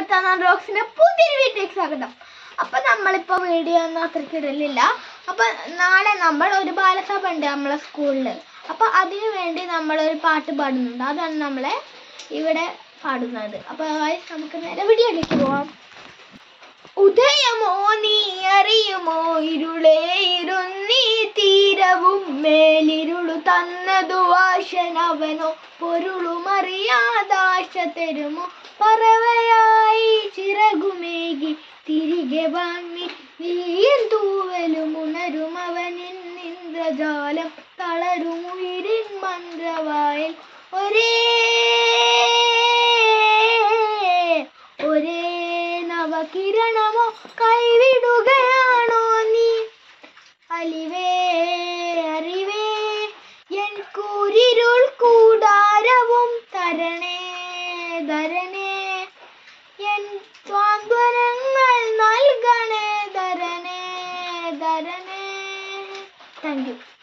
തന്ന ഡ്രോക്സിന്റെ പുതിയൊരു വീട്ടിലേക്ക് സ്വാഗതം അപ്പൊ നമ്മളിപ്പോ വീഡിയോ ഒന്നും അത്രയ്ക്ക് ഇടലില്ല അപ്പൊ നാളെ നമ്മൾ ഒരു ബാലസഭ ഉണ്ട് നമ്മളെ സ്കൂളില് അപ്പൊ അതിനു വേണ്ടി നമ്മൾ ഒരു പാട്ട് പാടുന്നുണ്ട് അതാണ് നമ്മളെ ഇവിടെ പാടുന്നത് അപ്പൊ guys, നമുക്ക് നേരെ വീഡിയോയിലേക്ക് പോവാം ഉദയമോ നീ അറിയുമോ ഇരുളേ ഇരുന്നീ തീരവും മേലിരുളു തന്നതു വാശനവനോ പൊരുളുമറിയാതാശ തരുമോ പറവയായി ചിറകുമേകി തിരികെ വാങ്ങി നീയും തൂവലും ഉണരും അവനിൻ ഇന്ദ്രജാലം തളരും ഉയിരിൻ മന്ത്രവായൻ ഒരേ ഒരേ നവകിരണമോ കൈവിടുകയാണോ നീ അലിവേ അറിവേ എൻ കൂരിരുൾ കൂടാരവും തരണേ ധരണേ എൻ സ്വാന്തനങ്ങൾ നൽകണേ ധരണേ ധരണേ താങ്ക് യു